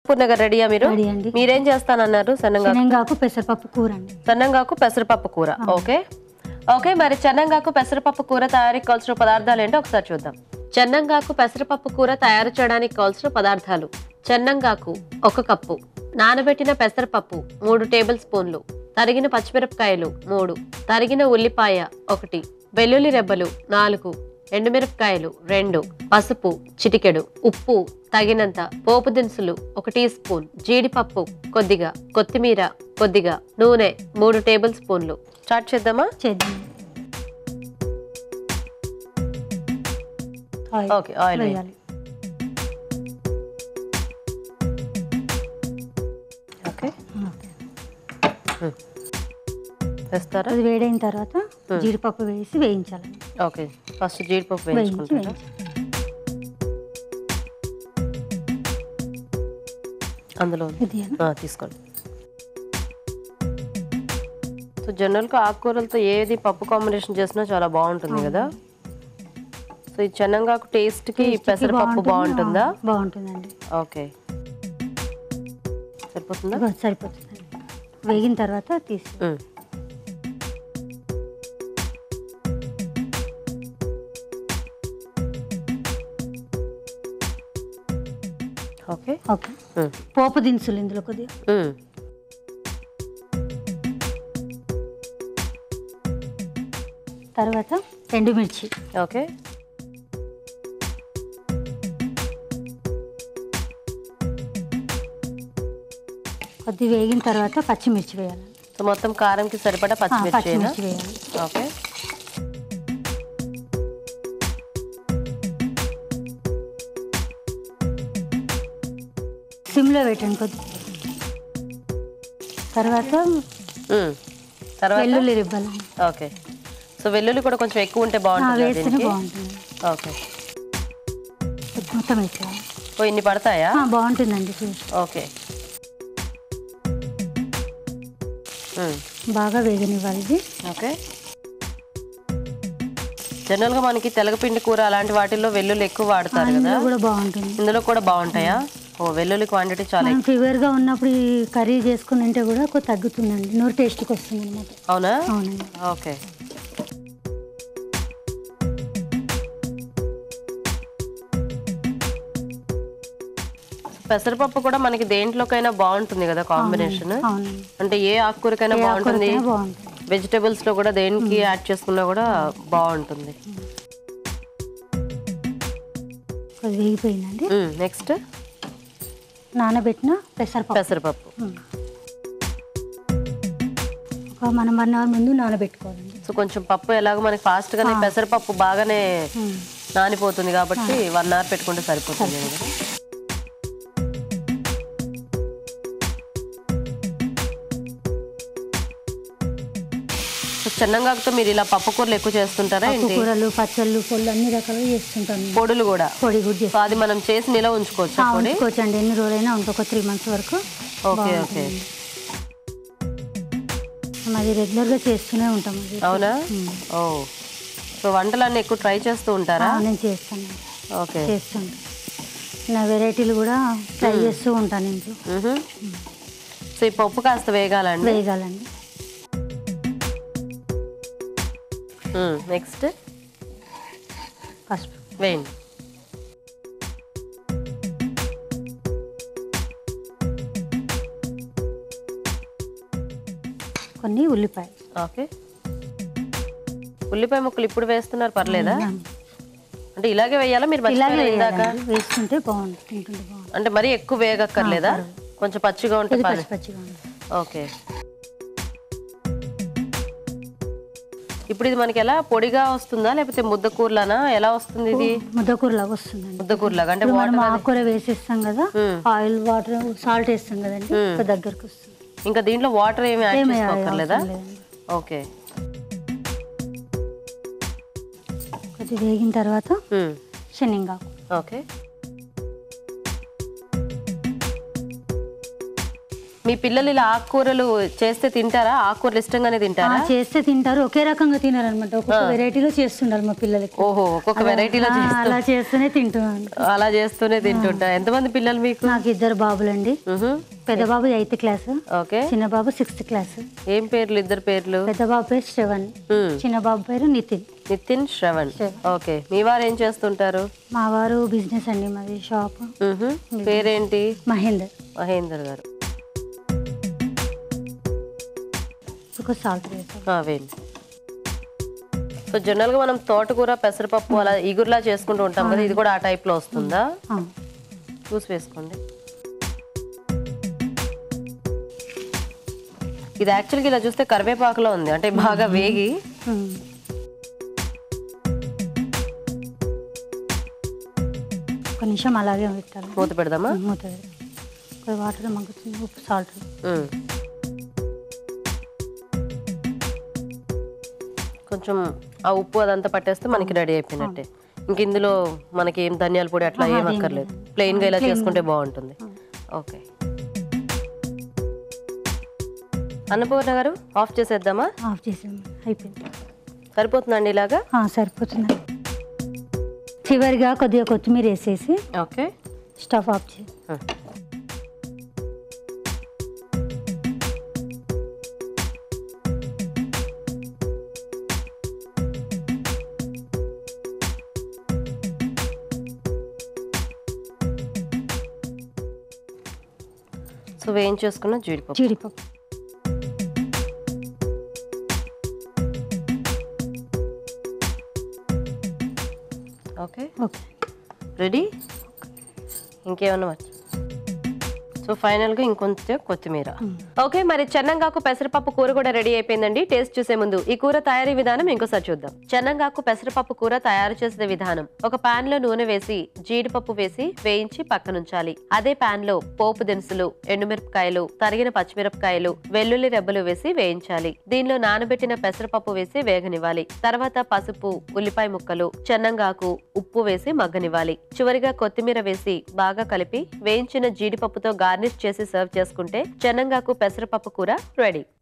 పూర్ణగర్ రెడీయా మీరు రెడీ అండి మీరేం చేస్తానన్నారు సన్నంగా శనగాకు పెసరపప్పు కూర అండి చెన్నంగాకు పెసరపప్పు కూర ఓకే ఓకే మరి చెన్నంగాకు పెసరపప్పు కూర తయారీకి కావాల్సిన పదార్థాలు ఏంటో ఒకసారి చూద్దాం చెన్నంగాకు పెసరపప్పు కూర తయారు చేయడానికి కావాల్సిన పదార్థాలు చెన్నంగాకు ఒక కప్పు నానబెట్టిన పెసరపప్పు మూడు టేబుల్ స్పూన్లు తరిగిన పచ్చిమిరపకాయలు మూడు తరిగిన ఉల్లిపాయ ఒకటి వెల్లుల్లి రెబ్బలు నాలుగు ఎండుమిరపకాయలు రెండు పసుపు చిటికెడు ఉప్పు తగినంత పోపు దినుసులు ఒక టీ స్పూన్ జీడిపప్పు కొద్దిగా కొత్తిమీర కొద్దిగా నూనె మూడు టేబుల్ స్పూన్లు స్టార్ట్ చేద్దామా చేద్దాం ఆయిల్ ఓకే ఆయిల్ వేయాలి ఓకే ఓకే. వేస్తారా అది వేడైన తర్వాత జీడిపప్పు వేసి వేయించాలి ఓకే ఫస్ట్ జీడిపప్పు వేయించి వేయించుకుంటారా వేయించాలి అందులో ఇది ఆ, తీసుకోండి సో జనరల్గా ఆకుకూరలతో ఏది పప్పు కాంబినేషన్ చేసినా చాలా బాగుంటుంది కదా సో ఈ చెన్నంగాకు టేస్ట్కి పెసరపప్పు బాగుంటుందా బాగుంటుందండి ఓకే సరిపోతుందా ఇదిగో సరిపోతుందండి వేగిన తర్వాత తీసి ఉమ్. ఓకే ఓకే ఉమ్. పోపు దినుసులు ఇందులో కొద్దిగా ఉమ్. తర్వాత ఎండుమిర్చి ఓకే కొద్ది వేగిన తర్వాత పచ్చిమిర్చి వేయాలి సో మొత్తం కారంకి సరిపడా ఆ, పచ్చిమిర్చి పచ్చిమిర్చి వేయాలి ఓకే సిమ్లో పెట్టండి కొద్ది తర్వాత ఉమ్. తర్వాత వెల్లుల్లి రిబ్బలు ఓకే సో వెల్లుల్లి కూడా కొంచెం ఎక్కువ ఉంటే ఆ, బాగుంటుంది వేస్తేనే దీనికి బాగుంటుంది ఓకే కొద్ది మొత్తం వేసేయాలి ఓ ఇన్ని పడతాయా ఆ, బాగుంటుందండి టేస్ట్ ఓకే ఉమ్. బాగా వేగనివ్వాలి ఇది ఓకే జనరల్గా మనకి తెలగపిండి కూర అలాంటి వాటిల్లో వెల్లుల్లి ఎక్కువ వాడతారు కదా ఇందులో కూడా బాగుంటుంది ఇందులో కూడా బాగుంటాయా ఓ వెల్లుల్లి క్వాంటిటీ చాలా మనం ఎక్కువ ఫీవర్గా ఉన్నప్పుడు ఈ కర్రీ చేసుకుని తింటే కూడా కొద్ది తగ్గుతుందండి నోరు టేస్ట్కి వస్తుంది అనమాట అవునా అవునండి ఓకే పెసరపప్పు కూడా మనకి దేంట్లోకైనా బాగుంటుంది కదా కాంబినేషన్ అవునండి అంటే ఏ ఆకుకూరకైనా ఏ బాగుంటుంది ఆకుకూరకైనా బాగుంటుంది వెజిటేబుల్స్ లో కూడా దేనికి యాడ్ చేసుకున్నా కూడా బాగుంటుంది కొద్ది వేగిపోయిందండి నెక్స్ట్ నానబెట్టిన పెసరపప్పు పెసరపప్పు ఉమ్. ఒక మనం వన్ అవర్ ముందు నానబెట్టుకోవాలండి సో కొంచెం పప్పు ఎలాగో మనకి ఫాస్ట్ గానే పెసరపప్పు బాగానే ఉమ్. నానిపోతుంది కాబట్టి వన్ అవర్ పెట్టుకుంటే సరిపోతుంది కదా సో చెన్నంగాకుతో మీరు ఇలా పప్పు కూరలు ఎక్కువ చేస్తుంటారా పప్పు ఏంటి కూరలు పచ్చళ్ళు పొళ్ళు అన్ని రకాలుగా చేస్తుంటాను నేను. పొడులు కూడా పొడి కూడా చేస్తాను సో అది మనం చేసి నిలవ ఉంచుకోవచ్చు పొడి ఉంచుకోవచ్చండి ఎన్ని రోజులైనా ఉంటుంది ఒక త్రీ మంత్స్ వరకు ఓకే ఓకే మేము అది రెగ్యులర్గా చేస్తూనే ఉంటాం అది అవునా ఉమ్. ఓ సో వంటలన్నీ ఎక్కువ ట్రై చేస్తూ ఉంటారా ఆ, నేను చేస్తాను ఓకే చేస్తుంటాను నా వెరైటీలు కూడా ట్రై చేస్తూ ఉంటాను ఇంట్లో మ్హూ. సో ఈ పప్పు కాస్త వేగాలండి వేయగలండి నెక్స్ట్ పసుపు వేయండి కొన్ని ఉల్లిపాయలు ఓకే ఉల్లిపాయ ముక్కలు ఇప్పుడు వేస్తున్నారు పర్లేదా అంటే ఇలాగే వేయాలా మీరు ఇలాగే మర్చిపోయారా ఇందాక వేయాలండి వేసుకుంటే బాగుంటుంది ఉంటుంది బాగుంటుంది అంటే మరీ ఎక్కువ వేగక్కర్లేదా కొంచెం పచ్చిగా ఉంటే కొద్ది పర్లేదు పచ్చి పచ్చిగా ఉంటుంది ఓకే ఇప్పుడు ఇది మనకి ఎలా పొడిగా వస్తుందా లేకపోతే ముద్దకూరలానా ఎలా వస్తుంది ఇది ముద్దకూరలాగా వస్తుందండి ముద్దకూరలాగా అంటే ఇప్పుడు మనం వాటర్ ఆకుకూర వేసేస్తాం కదా మ్మ్. ఆయిల్ వాటర్ సాల్ట్ వేస్తాం కదండి ఒక దగ్గరకు వస్తుంది ఇంకా దీంట్లో వాటర్ ఏమి యాడ్ ఏమీ చేసుకోకర్లేదా అవసరం లేదండి. ఓకే కొద్దిగా వేగిన తర్వాత మ్మ్. మీ పిల్లలు ఇలా ఆకుకూరలు చేస్తే తింటారా ఆకుకూరలు ఇష్టంగానే ఆ, తింటారా చేస్తే తింటారు ఒకే రకంగా తినరు అనమాట ఒక్కొక్క వెరైటీలో చేస్తుండాలి మా పిల్లలకి ఓహో ఒక్కొక్క వెరైటీలో ఆ, అలా చేస్తూనే తింటున్నాను అలా చేస్తూనే తింటుంటా ఎంతమంది పిల్లలు మీకు నాకు ఇద్దరు బాబులండి మ్హూ. పెద్ద బాబు ఎయిత్ క్లాస్ ఓకే చిన్న బాబు సిక్స్త్ క్లాస్ ఏం పేర్లు ఇద్దరు పేర్లు పెద్ద బాబు పేరు శ్రవణ్ మ్. చిన్న బాబు పేరు నితిన్ నితిన్ శ్రవణ్ ఓకే మీ వారు ఏం చేస్తుంటారు మా వారు బిజినెస్ అండి మాది షాప్ మ్హూ. పేరేంటి మహేందర్ మహేందర్ గారు ఒక సాల్ట్ వేసాం ఆ, వేయండి సో జనరల్ గా మనం తోటకూర పెసరపప్పు అలా ఈగురులా చేసుకుంటూ ఉంటాం కదా ఇది కూడా ఆ టైప్ లో వస్తుందా ఆ, చూసి వేసుకోండి ఇది యాక్చువల్గా ఇలా చూస్తే కరివేపాకులో ఉంది అంటే బాగా వేగి ఉమ్. ఒక నిమిషం అలాగే పెట్టాలి మూత పెడదామా మూత పెడదాం. ఒక వాటర్ మగ్గుతుంది ఉప్పు సాల్ట్ ఉమ్. కొంచెం ఆ ఉప్పు అదంతా పట్టేస్తే మనకి రెడీ అయిపోయినట్టే ఇంక ఇందులో మనకి ఏం ధనియాల పొడి అట్లా ఏం అక్కర్లేదు ప్లెయిన్ గా ఇలా చేసుకుంటే బాగుంటుంది ఓకే అన్నపూర్ణ గారు ఆఫ్ చేసేద్దామా ఆఫ్ చేసాం అయిపోయింది సరిపోతుందండి ఇలాగా ఆ, సరిపోతుంది చివరిగా కొద్దిగా కొత్తిమీర వేసేసి ఓకే స్టవ్ ఆఫ్ చేసి సో వేయించేసుకున్న జీడిపప్పు జీడిపప్పు ఓకే ఓకే రెడీ ఇంకేమన్నా మర్చి సో ఫైనల్ గా ఇంకొంచెం కొత్తిమీర ఓకే మరి చెన్నంగాకు పెసరపప్పు కూర కూడా రెడీ అయిపోయిందండి టేస్ట్ చూసే ముందు ఈ కూర తయారీ విధానం ఇంకోసారి చూద్దాం చెన్నంగాకు పెసరపప్పు కూర తయారు చేసే విధానం ఒక పాన్ లో నూనె వేసి జీడిపప్పు వేసి వేయించి పక్కనుంచాలి అదే పాన్ లో పోపు దినుసులు ఎండుమిరపకాయలు తరిగిన పచ్చిమిరపకాయలు వెల్లుల్లి రెబ్బలు వేసి వేయించాలి దీనిలో నానబెట్టిన పెసరపప్పు వేసి వేగనివ్వాలి తర్వాత పసుపు ఉల్లిపాయ ముక్కలు చెన్నంగాకు ఉప్పు వేసి మగ్గనివ్వాలి చివరిగా కొత్తిమీర వేసి బాగా కలిపి వేయించిన జీడిపప్పుతో గార్నిష్ చేసి సర్వ్ చేసుకుంటే చెన్నంగాకు పెసరపప్పు కూర రెడీ